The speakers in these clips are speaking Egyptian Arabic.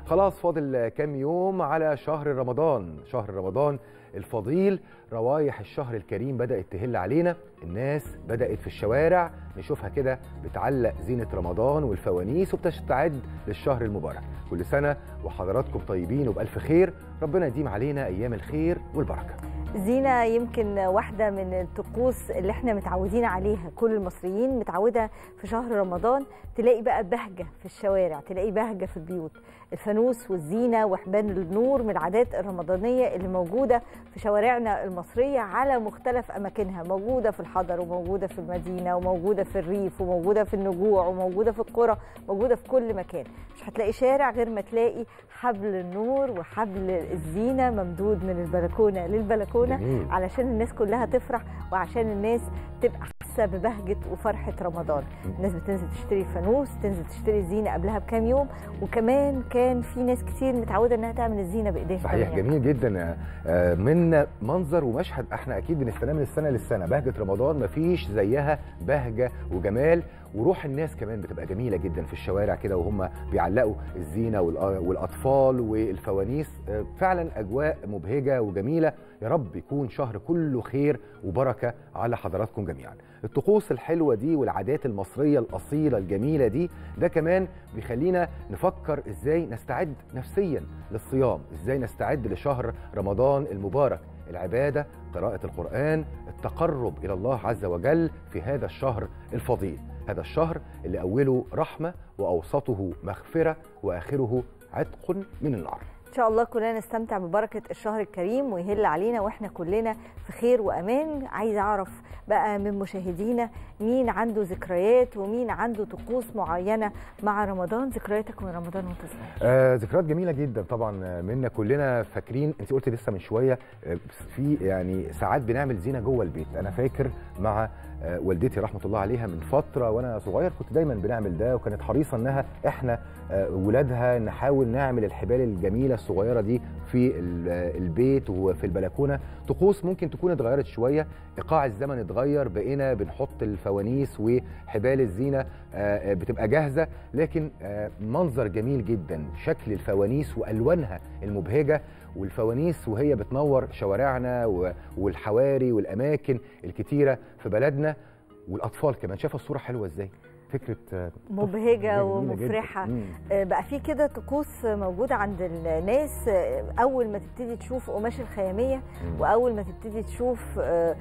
خلاص فاضل كام يوم على شهر رمضان شهر رمضان الفضيل روايح الشهر الكريم بدأت تهل علينا الناس بدأت في الشوارع نشوفها كده بتعلق زينة رمضان والفوانيس وبتستعد للشهر المبارك كل سنة وحضراتكم طيبين وبألف خير ربنا يديم علينا أيام الخير والبركة زينة يمكن واحدة من الطقوس اللي احنا متعودين عليها كل المصريين متعودة في شهر رمضان تلاقي بقى بهجة في الشوارع تلاقي بهجة في البيوت الفانوس والزينة وحبان النور من العادات الرمضانية اللي موجودة في شوارعنا المصرية على مختلف أماكنها موجودة في الحضر وموجودة في المدينة وموجودة في الريف وموجودة في النجوع وموجودة في القرى موجودة في كل مكان مش هتلاقي شارع غير ما تلاقي حبل النور وحبل الزينة ممدود من البلكونة للبلكونة جميل. علشان الناس كلها تفرح وعشان الناس تبقى حاسه ببهجه وفرحه رمضان الناس بتنزل تشتري فانوس تنزل تشتري الزينه قبلها بكام يوم وكمان كان في ناس كتير متعوده انها تعمل الزينه بايديها صحيح كمان. جميل جدا آه، من منظر ومشهد احنا اكيد بنستناه من السنه للسنه بهجه رمضان مفيش زيها بهجه وجمال وروح الناس كمان بتبقى جميله جدا في الشوارع كده وهم بيعلقوا الزينه والأ- والاطفال والفوانيس آه، فعلا اجواء مبهجه وجميله يا رب يكون شهر كله خير وبركه على حضراتكم جميعا الطقوس الحلوه دي والعادات المصريه الاصيله الجميله دي ده كمان بيخلينا نفكر ازاي نستعد نفسيا للصيام ازاي نستعد لشهر رمضان المبارك العباده قراءه القران التقرب الى الله عز وجل في هذا الشهر الفضيل هذا الشهر اللي اوله رحمه واوسطه مغفره واخره عتق من النار ان شاء الله كلنا نستمتع ببركه الشهر الكريم ويهل علينا واحنا كلنا في خير وامان عايزه اعرف بقى من مشاهدينا مين عنده ذكريات ومين عنده طقوس معينه مع رمضان ذكرياتك من رمضان وانت صغير آه ذكريات جميله جدا طبعا آه، منا كلنا فاكرين انت قلت لسه من شويه آه، في يعني ساعات بنعمل زينه جوه البيت انا فاكر مع آه، والدتي رحمه الله عليها من فتره وانا صغير كنت دايما بنعمل ده وكانت حريصه انها احنا آه، ولادها نحاول نعمل الحبال الجميله الصغيره دي في ال- آه، البيت وفي البلكونه طقوس ممكن تكون اتغيرت شويه ايقاع الزمن اتغير بقينا بنحط الفوانيس وحبال الزينه آه، آه، بتبقى جاهزه لكن آه، منظر جميل جدا شكل الفوانيس والوانها المبهجه والفوانيس وهي بتنور شوارعنا و- والحواري والاماكن الكتيره في بلدنا والاطفال كمان شايفه الصوره حلوه ازاي فكره آه، مبهجة جميلة ومفرحة. جداً. مم. آه، بقى في كده طقوس موجوده عند الناس آه، اول ما تبتدي تشوف قماش الخياميه مم. واول ما تبتدي تشوف آه،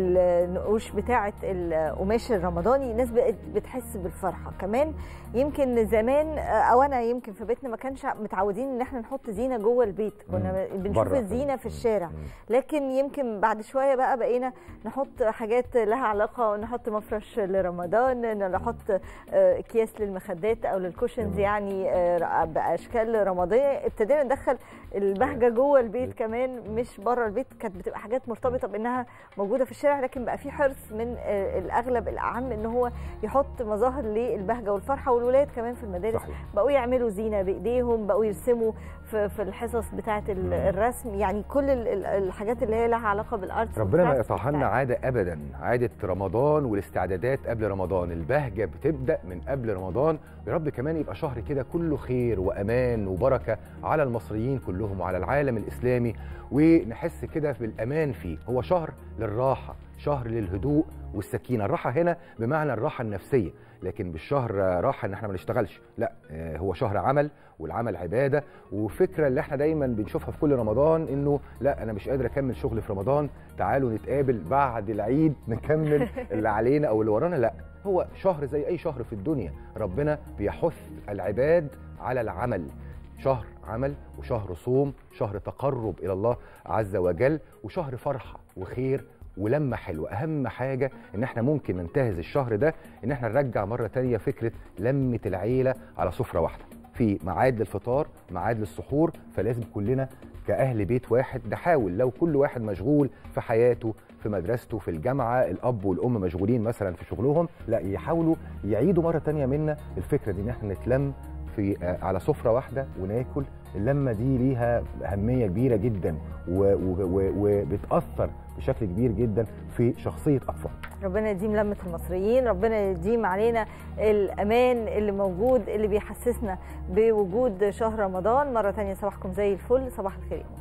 النقوش بتاعه القماش الرمضاني الناس بقت بتحس بالفرحه كمان يمكن زمان آه، او انا يمكن في بيتنا ما كانش متعودين ان احنا نحط زينه جوه البيت كنا بنشوف بره. الزينه في الشارع مم. لكن يمكن بعد شويه بقى بقينا نحط حاجات لها علاقه نحط مفرش لرمضان نحط آه، اكياس للمخدات او للكوشنز جميل. يعني آه، باشكال رماديه ابتدينا ندخل البهجه جوه البيت كمان مش بره البيت كانت بتبقى حاجات مرتبطه بانها موجوده في الشارع لكن بقى في حرص من آه، الاغلب الاعم ان هو يحط مظاهر للبهجه والفرحه والولاد كمان في المدارس صحيح بقوا يعملوا زينه بايديهم بقوا يرسموا في, في الحصص بتاعه ال- مم. الرسم يعني كل ال- ال- الحاجات اللي هي لها علاقه بالارت ربنا ما يقطعها لنا عاده ابدا عاده رمضان والاستعدادات قبل رمضان البهجه بتبدا من قبل رمضان يا رب كمان يبقى شهر كده كله خير وامان وبركه على المصريين كلهم وعلى العالم الاسلامي ونحس كده بالامان فيه هو شهر للراحه شهر للهدوء والسكينه الراحه هنا بمعنى الراحه النفسيه لكن بالشهر راحه ان احنا ما نشتغلش لا آه، هو شهر عمل والعمل عباده وفكره اللي احنا دايما بنشوفها في كل رمضان انه لا انا مش قادر اكمل شغل في رمضان تعالوا نتقابل بعد العيد نكمل اللي علينا او اللي ورانا لا هو شهر زي اي شهر في الدنيا ربنا بيحث العباد على العمل شهر عمل وشهر صوم شهر تقرب الى الله عز وجل وشهر فرحه وخير ولمه حلوه اهم حاجه ان احنا ممكن ننتهز الشهر ده ان احنا نرجع مره تانية فكره لمه العيله على سفره واحده في ميعاد للفطار ميعاد للسحور فلازم كلنا كاهل بيت واحد نحاول لو كل واحد مشغول في حياته في مدرسته في الجامعه الاب والام مشغولين مثلا في شغلهم لا يحاولوا يعيدوا مره تانية منا الفكره دي ان احنا نتلم في آه، على سفره واحده وناكل اللمه دي ليها اهميه كبيره جدا و- و- و- وبتاثر بشكل كبير جدا في شخصيه اطفال ربنا يديم لمة المصريين ربنا يديم علينا الأمان اللي موجود اللي بيحسسنا بوجود شهر رمضان مرة تانية صباحكم زي الفل صباح الخير يا مصر.